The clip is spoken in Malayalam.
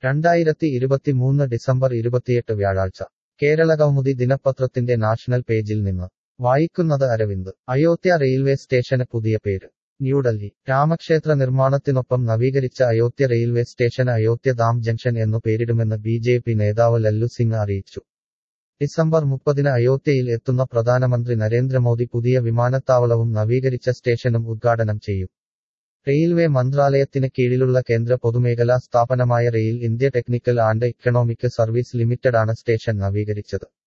രണ്ടായിരത്തി ഇരുപത്തിമൂന്ന് ഡിസംബർ ഇരുപത്തിയെട്ട് വ്യാഴാഴ്ച കേരളകൗമുദി ദിനപത്രത്തിന്റെ നാഷണൽ പേജിൽ നിന്ന് വായിക്കുന്നത് അരവിന്ദ് അയോധ്യ റെയിൽവേ സ്റ്റേഷന് പുതിയ പേര് ന്യൂഡൽഹി രാമക്ഷേത്ര നിർമ്മാണത്തിനൊപ്പം നവീകരിച്ച അയോധ്യ റെയിൽവേ സ്റ്റേഷന് അയോധ്യ ധാം ജംഗ്ഷൻ എന്നു പേരിടുമെന്ന് ബി ജെ പി നേതാവ് ലല്ലു സിംഗ് അറിയിച്ചു ഡിസംബർ മുപ്പതിന് അയോധ്യയിൽ എത്തുന്ന പ്രധാനമന്ത്രി നരേന്ദ്രമോദി പുതിയ വിമാനത്താവളവും നവീകരിച്ച സ്റ്റേഷനും ഉദ്ഘാടനം ചെയ്യും റെയിൽവേ മന്ത്രാലയത്തിന് കീഴിലുള്ള കേന്ദ്ര പൊതുമേഖലാ സ്ഥാപനമായ rail India technical and economic service ലിമിറ്റഡാണ് സ്റ്റേഷൻ നവീകരിച്ചത്